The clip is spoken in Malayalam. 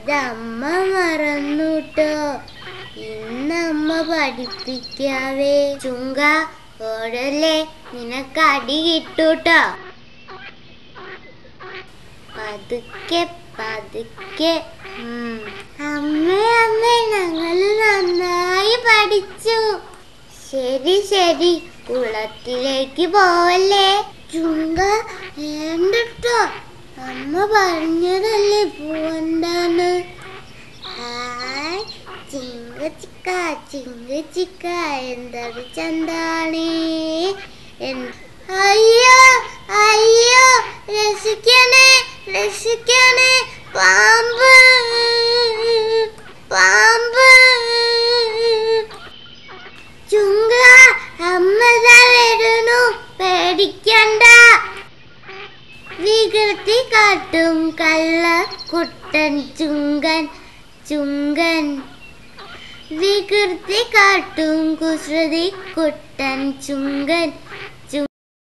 ഇതമ്മ മറന്നുട്ടോ ഇന്നമ്മ പഠിപ്പിക്കാവേ ചുങ്ക ഓടല്ലേ നിനക്ക് അടി കിട്ടൂട്ടോ പതുക്കെ പതുക്കെ ഉം. അമ്മേ അമ്മേ ഞങ്ങള് നന്നായി പഠിച്ചു ശരി ശരി കുളത്തിലേക്ക് പോവല്ലേ ചുങ്ക വേണ്ടട്ടോ അമ്മ പറഞ്ഞതല്ലേ പോവണ്ടാന്ന് ഹായ് ചിങ്ക ചിക്ക ചിങ്ക ചിക്ക എന്തൊരു ചന്താണ് എന്ത് അയ്യോ അയ്യോ രക്ഷിക്കണേ രക്ഷിക്കണേ പാമ്പ് പാമ്പ് ചുങ്ക അമ്മതാ വരുന്നു പേടിക്കണ്ട വികൃതി കാട്ടും കള്ള കുട്ടൻ ചുങ്കൻ ചുങ്കൻ വികൃതി കാട്ടും കുസൃതി കുട്ടൻ ചുങ്കൻ